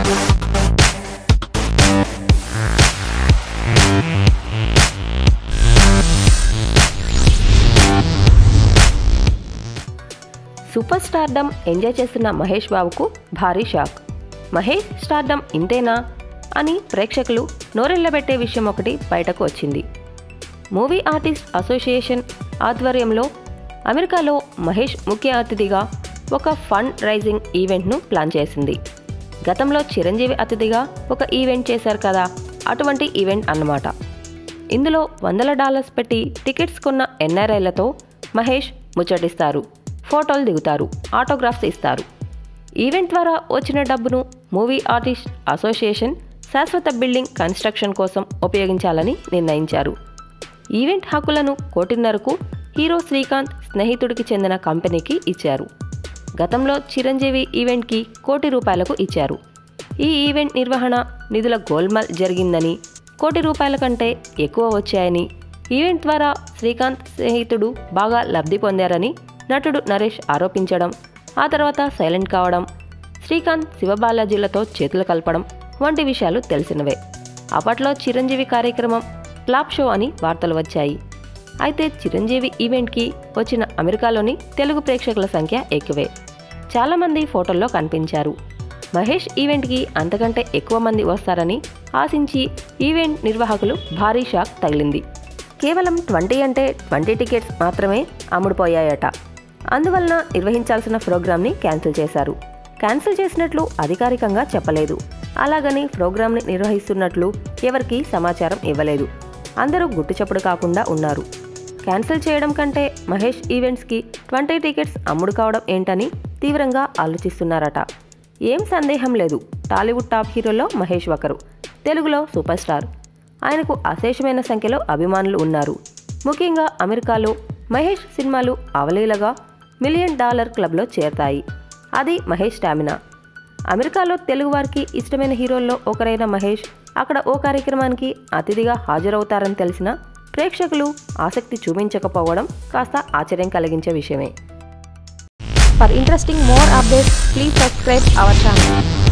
Super stardom enjoy చేస్తున్న మహేష్ బాబుకు భారీ షాక్ మహేష్ స్టార్డమ్ ఇంతేనా అని ప్రేక్షకులు నోరెళ్లబెట్టే విషయం ఒకటి బయటకు వచ్చింది మూవీ ఆర్టిస్ట్ అసోసియేషన్ ఆధ్వర్యంలో అమెరికాలో మహేష్ ముఖ్య అతిథిగా ఒక ఫండ్ రైజింగ్ ఈవెంట్ను ప్లాన్ చేసింది గతంలో చిరంజీవి అతిథిగా ఒక ఈవెంట్ చేశారు కదా అటువంటి ఈవెంట్ అన్నమాట ఇందులో వందల డాలర్స్ పెట్టి టికెట్స్ కొన్న ఎన్ఆర్ఐలతో మహేష్ ముచ్చటిస్తారు ఫోటోలు దిగుతారు ఆటోగ్రాఫ్స్ ఇస్తారు ఈవెంట్ ద్వారా వచ్చిన డబ్బును మూవీ ఆర్టిస్ట్ అసోసియేషన్ శాశ్వత బిల్డింగ్ కన్స్ట్రక్షన్ కోసం ఉపయోగించాలని నిర్ణయించారు ఈవెంట్ హక్కులను కోటిన్నరకు హీరో శ్రీకాంత్ స్నేహితుడికి చెందిన కంపెనీకి ఇచ్చారు గతంలో చిరంజీవి ఈవెంట్కి కోటి రూపాయలకు ఇచ్చారు ఈ ఈవెంట్ నిర్వహణ నిధుల గోల్మాల్ జరిగిందని కోటి రూపాయల కంటే ఎక్కువ వచ్చాయని ఈవెంట్ ద్వారా శ్రీకాంత్ స్నేహితుడు బాగా లబ్ధి పొందారని నటుడు నరేష్ ఆరోపించడం ఆ తర్వాత సైలెంట్ కావడం శ్రీకాంత్ శివబాలాజీలతో చేతులు కలపడం వంటి విషయాలు తెలిసినవే అప్పట్లో చిరంజీవి కార్యక్రమం ఫ్లాప్ షో అని వార్తలు వచ్చాయి అయితే చిరంజీవి ఈవెంట్కి వచ్చిన అమెరికాలోని తెలుగు ప్రేక్షకుల సంఖ్య ఎక్కువే చాలామంది ఫోటోల్లో కనిపించారు మహేష్ ఈవెంట్కి అంతకంటే ఎక్కువ మంది వస్తారని ఆశించి ఈవెంట్ నిర్వాహకులు భారీ షాక్ తగిలింది కేవలం ట్వంటీ అంటే ట్వంటీ టికెట్స్ మాత్రమే అమ్ముడుపోయాయట అందువలన నిర్వహించాల్సిన ప్రోగ్రామ్ని క్యాన్సిల్ చేశారు క్యాన్సిల్ చేసినట్లు అధికారికంగా చెప్పలేదు అలాగని ప్రోగ్రామ్ని నిర్వహిస్తున్నట్లు ఎవరికీ సమాచారం ఇవ్వలేదు అందరూ గుట్టుచప్పుడు కాకుండా ఉన్నారు క్యాన్సిల్ చేయడం కంటే మహేష్ ఈవెంట్స్కి ట్వంటీ టికెట్స్ అమ్ముడు కావడం ఏంటని తీవ్రంగా ఆలోచిస్తున్నారట ఏం సందేహం లేదు టాలీవుడ్ టాప్ హీరోలో మహేష్ ఒకరు తెలుగులో సూపర్ స్టార్ ఆయనకు అశేషమైన సంఖ్యలో అభిమానులు ఉన్నారు ముఖ్యంగా అమెరికాలో మహేష్ సినిమాలు అవలీలగా మిలియన్ డాలర్ క్లబ్లో చేరతాయి అది మహేష్ స్టామినా అమెరికాలో తెలుగువారికి ఇష్టమైన హీరోల్లో ఒకరైన మహేష్ అక్కడ ఓ కార్యక్రమానికి అతిథిగా హాజరవుతారని తెలిసిన ప్రేక్షకులు ఆసక్తి చూపించకపోవడం కాస్త ఆశ్చర్యం కలిగించే విషయమే For interesting more updates, please subscribe our channel.